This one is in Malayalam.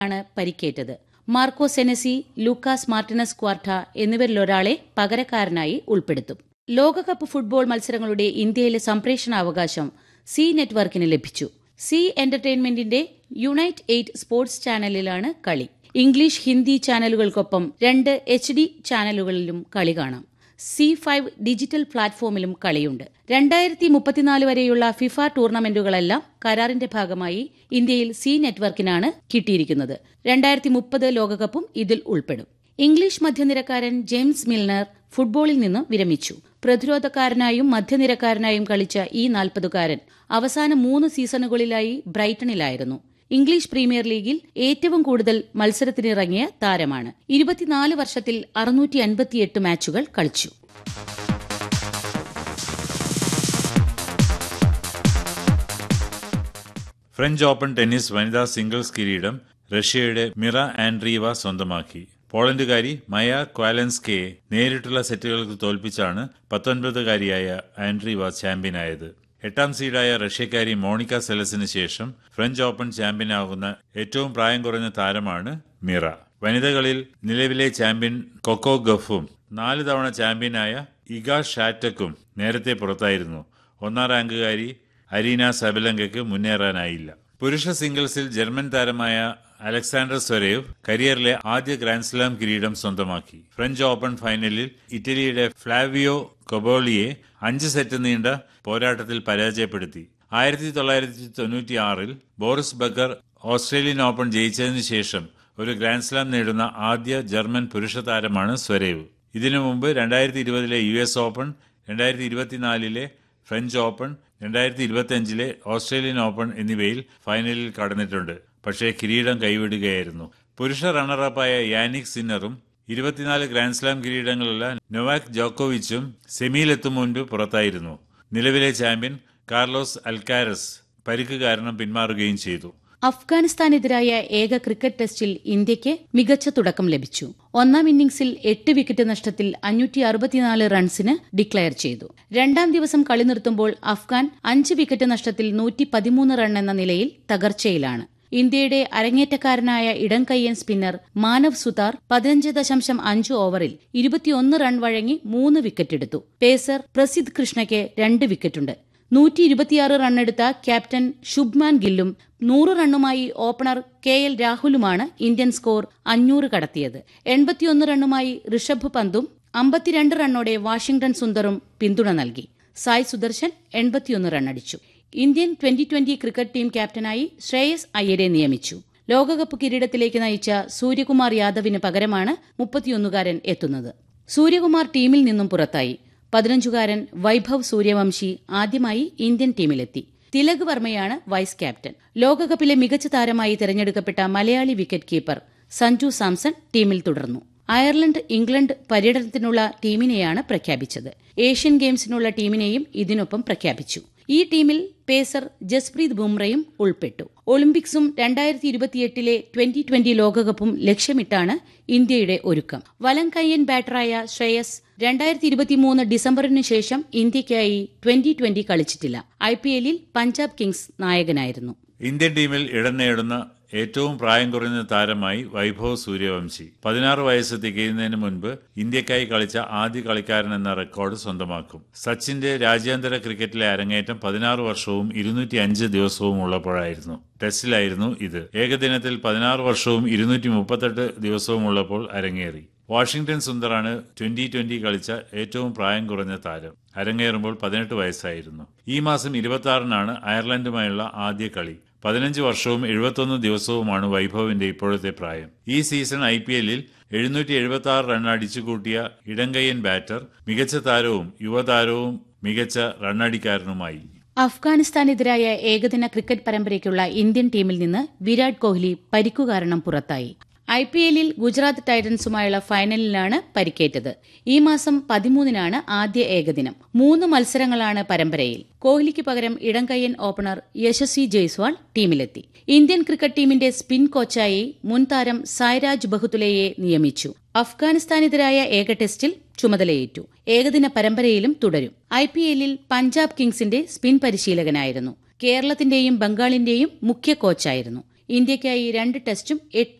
ആണ് പരിക്കേറ്റത് Marco Senesi Lucas Martinez Quarta എന്നിവരിലൊരാളെ പകരക്കാരനായി ഉൾപ്പെടുത്തും ലോകകപ്പ് ഫുട്ബോൾ മത്സരങ്ങളുടെ ഇന്ത്യയിലെ സംപ്രേഷണാവകാശം സി നെറ്റ്വർക്കിന് ലഭിച്ചു സി എന്റർടൈൻമെന്റിന്റെ യുണൈറ്റ് എയ്റ്റ് സ്പോർട്സ് ചാനലിലാണ് കളി ഇംഗ്ലീഷ് ഹിന്ദി ചാനലുകൾക്കൊപ്പം രണ്ട് എച്ച് ഡി ചാനലുകളിലും കളി കാണാം സി ഫൈവ് ഡിജിറ്റൽ പ്ലാറ്റ്ഫോമിലും കളിയുണ്ട് രണ്ടായിരത്തി മുപ്പത്തിനാല് വരെയുള്ള ഫിഫ ടൂർണമെന്റുകളെല്ലാം കരാറിന്റെ ഭാഗമായി ഇന്ത്യയിൽ സി നെറ്റ്വർക്കിനാണ് കിട്ടിയിരിക്കുന്നത് രണ്ടായിരത്തി മുപ്പത് ലോകകപ്പും ഇതിൽ ഉൾപ്പെടും ഇംഗ്ലീഷ് മധ്യനിരക്കാരൻ ജെയിംസ് മിൽനർ ഫുട്ബോളിൽ നിന്ന് വിരമിച്ചു പ്രതിരോധക്കാരനായും മധ്യനിരക്കാരനായും കളിച്ച ഈ നാൽപ്പതുകാരൻ അവസാന മൂന്ന് സീസണുകളിലായി ബ്രൈറ്റണിലായിരുന്നു ഇംഗ്ലീഷ് പ്രീമിയർ ലീഗിൽ ഏറ്റവും കൂടുതൽ മത്സരത്തിനിറങ്ങിയ താരമാണ് ഇരുപത്തിനാല് വർഷത്തിൽ അറുന്നൂറ്റി അൻപത്തിയെട്ട് മാച്ചുകൾ കളിച്ചു ഫ്രഞ്ച് ഓപ്പൺ ടെന്നീസ് വനിതാ സിംഗിൾസ് കിരീടം റഷ്യയുടെ മിറ ആൻഡ്രീവ സ്വന്തമാക്കി പോളണ്ടുകാരി മയ ക്വാലൻസ്കയെ നേരിട്ടുള്ള സെറ്റുകൾക്ക് തോൽപ്പിച്ചാണ് പത്തൊൻപതുകാരിയായ ആൻഡ്രീവ ചാമ്പ്യനായത് എട്ടാം സീഡായ റഷ്യക്കാരി മോണിക്ക സെലസിന് ശേഷം ഫ്രഞ്ച് ഓപ്പൺ ചാമ്പ്യനാകുന്ന ഏറ്റവും പ്രായം കുറഞ്ഞ താരമാണ് മിറ വനിതകളിൽ നിലവിലെ ചാമ്പ്യൻ കൊക്കോ ഗഫും നാല് തവണ ചാമ്പ്യനായ ഇഗ ഷാറ്റക്കും നേരത്തെ പുറത്തായിരുന്നു ഒന്നാം റാങ്കുകാരി അരീന സബലങ്കയ്ക്ക് മുന്നേറാനായില്ല പുരുഷ സിംഗിൾസിൽ ജർമ്മൻ താരമായ അലക്സാണ്ടർ സ്വരേവ് കരിയറിലെ ആദ്യ ഗ്രാൻഡ്സ്ലാം കിരീടം സ്വന്തമാക്കി ഫ്രഞ്ച് ഓപ്പൺ ഫൈനലിൽ ഇറ്റലിയുടെ ഫ്ലാവിയോ കൊബോളിയെ അഞ്ച് സെറ്റ് നീണ്ട പോരാട്ടത്തിൽ പരാജയപ്പെടുത്തി ആയിരത്തി തൊള്ളായിരത്തി തൊണ്ണൂറ്റി ആറിൽ ബോറിസ് ബക്കർ ഓസ്ട്രേലിയൻ ഓപ്പൺ ജയിച്ചതിനു ശേഷം ഒരു ഗ്രാൻഡ്സ്ലാം നേടുന്ന ആദ്യ ജർമ്മൻ പുരുഷ താരമാണ് സ്വരേവ് ഇതിനു മുമ്പ് രണ്ടായിരത്തി ഇരുപതിലെ യു എസ് ഓപ്പൺ രണ്ടായിരത്തി ഇരുപത്തിനാലിലെ ഫ്രഞ്ച് ഓപ്പൺ രണ്ടായിരത്തി ഇരുപത്തിയഞ്ചിലെ ഓസ്ട്രേലിയൻ ഓപ്പൺ എന്നിവയിൽ ഫൈനലിൽ കടന്നിട്ടുണ്ട് പക്ഷേ കിരീടം കൈവിടുകയായിരുന്നു പുരുഷ റണ്ണറപ്പായ യാനിക് സിന്നറും ഇരുപത്തിനാല് ഗ്രാൻഡ്സ്ലാം കിരീടങ്ങളുള്ള നൊവാക് ജോക്കോവിച്ചും സെമിയിലെത്തും മുൻപ് പുറത്തായിരുന്നു നിലവിലെ ചാമ്പ്യൻ കാർലോസ് അൽക്കാരസ് പരിക്ക് കാരണം പിന്മാറുകയും ചെയ്തു അഫ്ഗാനിസ്ഥാനെതിരായ ഏക ക്രിക്കറ്റ് ടെസ്റ്റിൽ ഇന്ത്യയ്ക്ക് മികച്ച തുടക്കം ലഭിച്ചു ഒന്നാം ഇന്നിംഗ്സിൽ എട്ട് വിക്കറ്റ് നഷ്ടത്തിൽ അഞ്ഞൂറ്റി അറുപത്തിനാല് റൺസിന് ഡിക്ലയർ ചെയ്തു രണ്ടാം ദിവസം കളി നിർത്തുമ്പോൾ അഫ്ഗാൻ അഞ്ച് വിക്കറ്റ് നഷ്ടത്തിൽ നൂറ്റി പതിമൂന്ന് റൺ എന്ന നിലയിൽ തകർച്ചയിലാണ് ഇന്ത്യയുടെ അരങ്ങേറ്റക്കാരനായ ഇടംകയ്യൻ സ്പിന്നർ മാനവ് സുതാർ പതിനഞ്ച് ദശാംശം അഞ്ച് ഓവറിൽ ഇരുപത്തിയൊന്ന് റൺ വഴങ്ങി മൂന്ന് വിക്കറ്റെടുത്തു പേസർ പ്രസിദ്ധ് കൃഷ്ണയ്ക്ക് രണ്ട് വിക്കറ്റുണ്ട് നൂറ്റി ഇരുപത്തിയാറ് റണ്ണെടുത്ത ക്യാപ്റ്റൻ ശുഭ്മാൻ ഗില്ലും നൂറ് റണ്ണുമായി ഓപ്പണർ കെ എൽ രാഹുലുമാണ് ഇന്ത്യൻ സ്കോർ അഞ്ഞൂറ് കടത്തിയത് എൺപത്തിയൊന്ന് റണ്ണുമായി ഋഷഭ് പന്തും അമ്പത്തിരണ്ട് റണ്ണോടെ വാഷിംഗ്ടൺ സുന്ദറും പിന്തുണ നൽകി സായ് സുദർശൻ എൺപത്തിയൊന്ന് റണ്ണടിച്ചു Indian twenty twenty cricket team ക്യാപ്റ്റനായി ശ്രേയസ് അയ്യരെ നിയമിച്ചു ലോകകപ്പ് കിരീടത്തിലേക്ക് നയിച്ച സൂര്യകുമാർ യാദവിന് പകരമാണ് മുപ്പത്തിയൊന്നുകാരൻ എത്തുന്നത് സൂര്യകുമാർ ടീമിൽ നിന്നും പുറത്തായി പതിനഞ്ചുകാരൻ വൈഭവ് സൂര്യവംശി ആദ്യമായി ഇന്ത്യൻ ടീമിലെത്തി തിലക് വർമ്മയാണ് വൈസ് ക്യാപ്റ്റൻ ലോകകപ്പിലെ മികച്ച താരമായി തിരഞ്ഞെടുക്കപ്പെട്ട മലയാളി വിക്കറ്റ് കീപ്പർ സഞ്ജു സാംസൺ ടീമിൽ തുടർന്നു അയർലൻഡ് ഇംഗ്ലണ്ട് പര്യടനത്തിനുള്ള ടീമിനെയാണ് പ്രഖ്യാപിച്ചത് ഏഷ്യൻ ഗെയിംസിനുള്ള ടീമിനെയും ഇതിനൊപ്പം പ്രഖ്യാപിച്ചു ഈ ടീമിൽ പേസർ ജസ്പ്രീത് ബുംറയും ഉൾപ്പെട്ടു ഒളിമ്പിക്സും രണ്ടായിരത്തി ഇരുപത്തിയെട്ടിലെ ട്വന്റി ട്വന്റി ലോകകപ്പും ലക്ഷ്യമിട്ടാണ് ഇന്ത്യയുടെ ഒരുക്കം വലംകയ്യൻ ബാറ്ററായ ശ്രേയസ് രണ്ടായിരത്തി ഇരുപത്തിമൂന്ന് ഡിസംബറിന് ശേഷം ഇന്ത്യയ്ക്കായി ട്വന്റി ട്വന്റി കളിച്ചിട്ടില്ല ഐ പി എല്ലിൽ പഞ്ചാബ് കിങ്സ് നായകനായിരുന്നു ഇന്ത്യൻ ടീമിൽ ഇടം നേടുന്ന ഏറ്റവും പ്രായം കുറഞ്ഞ താരമായി വൈഭവ് സൂര്യവംശി പതിനാറ് വയസ്സ് തികയുന്നതിന് മുൻപ് ഇന്ത്യക്കായി കളിച്ച ആദ്യ കളിക്കാരൻ എന്ന റെക്കോർഡ് സ്വന്തമാക്കും സച്ചിന്റെ രാജ്യാന്തര ക്രിക്കറ്റിലെ അരങ്ങേറ്റം പതിനാറ് വർഷവും ഇരുന്നൂറ്റി അഞ്ച് ദിവസവും ഉള്ളപ്പോഴായിരുന്നു ടെസ്റ്റിലായിരുന്നു ഇത് ഏകദിനത്തിൽ പതിനാറ് വർഷവും ഇരുന്നൂറ്റി മുപ്പത്തെട്ട് ദിവസവും ഉള്ളപ്പോൾ അരങ്ങേറി വാഷിംഗ്ടൺ സുന്ദറാണ് ട്വന്റി ട്വന്റി കളിച്ച ഏറ്റവും പ്രായം കുറഞ്ഞ താരം അരങ്ങേറുമ്പോൾ പതിനെട്ട് വയസ്സായിരുന്നു ഈ മാസം ഇരുപത്തി ആറിനാണ് അയർലൻഡുമായുള്ള ആദ്യ കളി പതിനഞ്ച് വർഷവും എഴുപത്തൊന്ന് ദിവസവുമാണ് വൈഭവിന്റെ ഇപ്പോഴത്തെ പ്രായം ഈ സീസൺ ഐ പി എല്ലിൽ എഴുന്നൂറ്റി എഴുപത്തി ആറ് റൺ അടിച്ചുകൂട്ടിയ ഇടങ്കയ്യൻ ബാറ്റർ മികച്ച താരവും യുവതാരവും മികച്ച റണ്ണടിക്കാരനുമായി അഫ്ഗാനിസ്ഥാനെതിരായ ഏകദിന ക്രിക്കറ്റ് പരമ്പരയ്ക്കുള്ള ഇന്ത്യൻ ടീമിൽ നിന്ന് വിരാട് കോഹ്ലി പരിക്കു കാരണം പുറത്തായി ഐ പി എല്ലിൽ ഗുജറാത്ത് ടൈറ്റൻസുമായുള്ള ഫൈനലിലാണ് പരിക്കേറ്റത് ഈ മാസം പതിമൂന്നിനാണ് ആദ്യ ഏകദിനം മൂന്ന് മത്സരങ്ങളാണ് പരമ്പരയിൽ കോഹ്ലിക്ക് പകരം ഇടംകയ്യൻ ഓപ്പണർ യശസ്വി ജയ്സ്വാൾ ടീമിലെത്തി ഇന്ത്യൻ ക്രിക്കറ്റ് ടീമിന്റെ സ്പിൻ കോച്ചായി മുൻ താരം സായ്രാജ് ബഹുതുലയെ നിയമിച്ചു അഫ്ഗാനിസ്ഥാനെതിരായ ഏക ടെസ്റ്റിൽ ചുമതലയേറ്റു ഏകദിന പരമ്പരയിലും തുടരും ഐ പി എല്ലിൽ പഞ്ചാബ് കിങ്സിന്റെ സ്പിൻ പരിശീലകനായിരുന്നു കേരളത്തിന്റെയും ബംഗാളിന്റെയും മുഖ്യ കോച്ചായിരുന്നു ഇന്ത്യയ്ക്കായി രണ്ട് ടെസ്റ്റും എട്ട്